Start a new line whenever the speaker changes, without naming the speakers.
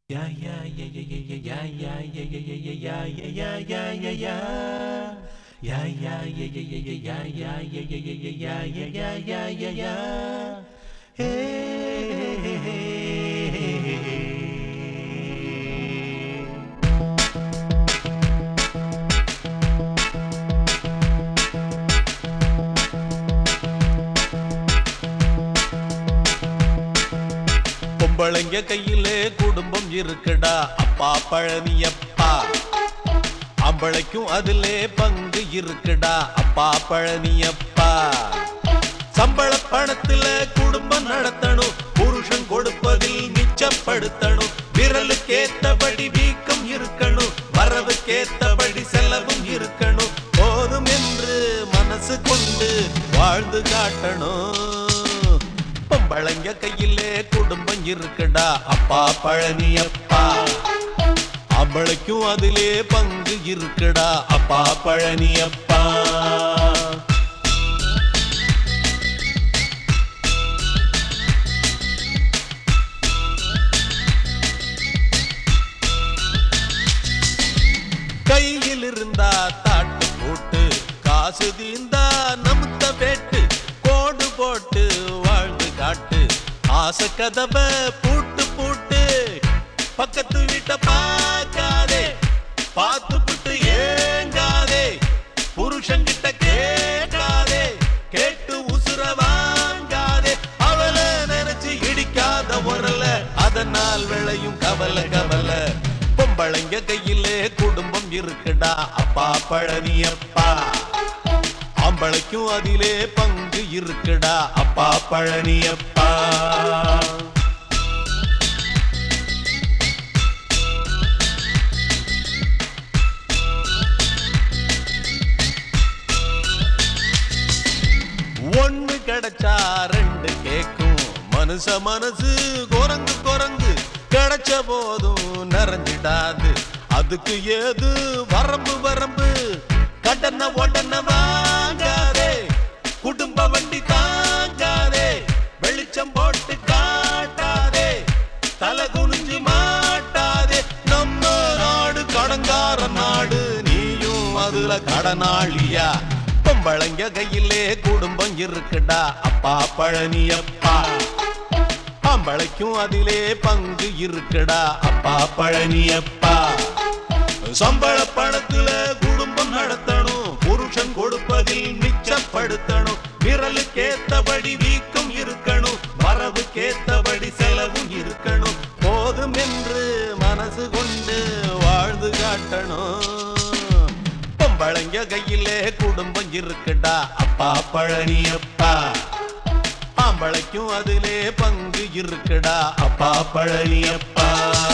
Yeah, yeah, yeah, yeah, yeah, yeah, yeah, yeah, yeah, yeah, yeah, yeah, yeah, yeah, yeah. Yeah, yeah, yeah, yeah, yeah, yeah, yeah, yeah, yeah, yeah, yeah, yeah, yeah, yeah, yeah, yeah. Hey, hey, hey, hey, hey.
பொம்பளைங்க கையிலே குடும்பம் இருக்குடா அப்பா பழனியப்பா ஆம்பளைக்கும் அதிலே பங்கு இருக்குடா அப்பா பழனியப்பா சம்பள பணத்துல குடும்பம் நடத்தணும் புருஷன் கொடுப்பதில் மிச்சப்படுத்தணும் விரலுக்கேத்தபடி வீக்கம் இருக்கணும் வரவுக்கேத்தபடி செலவும் இருக்கணும் போதும் என்று மனசு கொண்டு வாழ்ந்து காட்டணும் பொம்பளைங்க கையிலே குடும்பம் இருக்குடா அப்பா பழனியப்பா அவளைக்கும் அதிலே பங்கு இருக்குடா அப்பா பழனியப்பா கையில் இருந்தா தாட்டு போட்டு காசு தீந்தா நமுத்த வேட்டு கோடு போட்டு வாழ்ந்து காட்டு ஆசை கதவை பூட்டு பூட்டு பக்கத்து வீட்டை பார்க்காதே பார்த்து புட்டு ஏங்காதே புருஷன்கிட்ட கேட்காதே கேட்டு உசுர வாங்காதே அவளை நினைச்சு இடிக்காத உரல அதனால் விளையும் கவலை கவலை பொம்பளைங்க கையிலே குடும்பம் இருக்குடா அப்பா பழனியப்பா ஆம்பளைக்கும் அதிலே பங்கு இருக்குடா அப்பா பழனியப்பா ஒண்ணு கிடைச்சா ரெண்டு கேக்கும் மனுஷ மனசு குரங்கு குரங்கு கிடைச்ச போதும் நிறைஞ்சிடாது அதுக்கு ஏது வரம்பு வரம்பு கடன உடன வாங்காதே குடும்ப வண்டி தாங்காதே வெளிச்சம் போட்டு காட்டாதே தலை குனிஞ்சு மாட்டாதே நம்ம நாடு கடங்கார நாடு நீயும் அதுல கடனாளியா பொம்பளைங்க கையிலே குடும்பம் இருக்குடா அப்பா பழனியப்பா ஆம்பளைக்கும் அதிலே பங்கு இருக்குடா அப்பா பழனியப்பா சம்பள பணத்துல குடும்பம் நடத்தணும் புருஷன் கொடுப்பதில் மிச்சப்படுத்தணும் விரலுக்கேத்தபடி வீக்கம் இருக்கணும் வரவுக்கேத்தபடி செலவும் இருக்கணும் போதும் என்று மனசு கொண்டு வாழ்ந்து காட்டணும் பொம்பளைங்க கையிலே குடும்பம் இருக்குடா அப்பா பழனியப்பா ஆம்பளைக்கும் அதிலே பங்கு இருக்குடா அப்பா பழனியப்பா